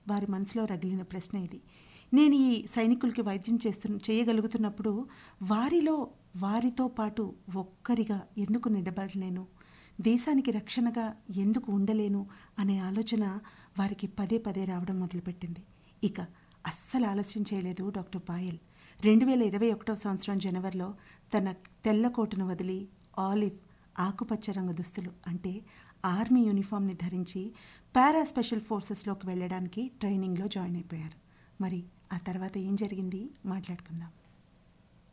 వారి మనసులో రగిలిన ప్రశ్న ఇది నేను ఈ సైనికులకి వైద్యం చేస్తు చేయగలుగుతున్నప్పుడు వారిలో వారితో పాటు ఒక్కరిగా ఎందుకు నిలబడలేను దేశానికి రక్షణగా ఎందుకు ఉండలేను అనే ఆలోచన వారికి పదే పదే రావడం మొదలుపెట్టింది ఇక అస్సలు ఆలస్యం చేయలేదు డాక్టర్ పాయల్ రెండు వేల ఇరవై ఒకటవ సంవత్సరం జనవరిలో తన తెల్ల కోటును వదిలి ఆలివ్ ఆకుపచ్చ రంగు దుస్తులు అంటే ఆర్మీ యూనిఫామ్ని ధరించి పారా స్పెషల్ ఫోర్సెస్లోకి వెళ్ళడానికి ట్రైనింగ్లో జాయిన్ అయిపోయారు మరి ఆ తర్వాత ఏం జరిగింది మాట్లాడుకుందాం